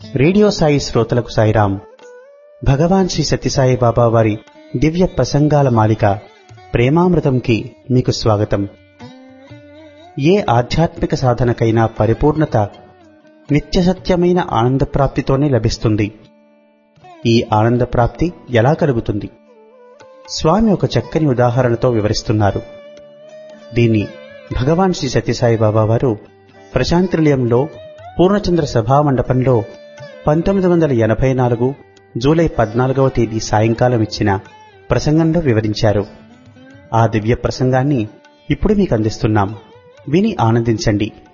radio Sai శ్రోతలకు సాయిరాం భగవాన్ శ్రీ సత్యసాయి బాబా వారి దివ్య ప్రసంగాల మాలిక ప్రేమామృతంకి మీకు స్వాగతం ఏ ఆధ్యాత్మిక సాధనకైనా పరిపూర్ణత నిత్యసత్యమైన ఆనందప్రాప్తితోనే లభిస్తుంది ఈ ఆనందప్రాప్తి ఎలా కలుగుతుంది స్వామి ఒక చక్కని ఉదాహరణతో వివరిస్తున్నారు దీన్ని భగవాన్ శ్రీ సత్యసాయి బాబా వారు ప్రశాంతినిలయంలో పూర్ణచంద్ర సభా మండపంలో పంతొమ్మిది వందల ఎనభై నాలుగు జూలై పద్నాలుగవ తేదీ సాయంకాలం ఇచ్చిన ప్రసంగంలో వివరించారు ఆ దివ్య ప్రసంగాన్ని ఇప్పుడు మీకు అందిస్తున్నాం విని ఆనందించండి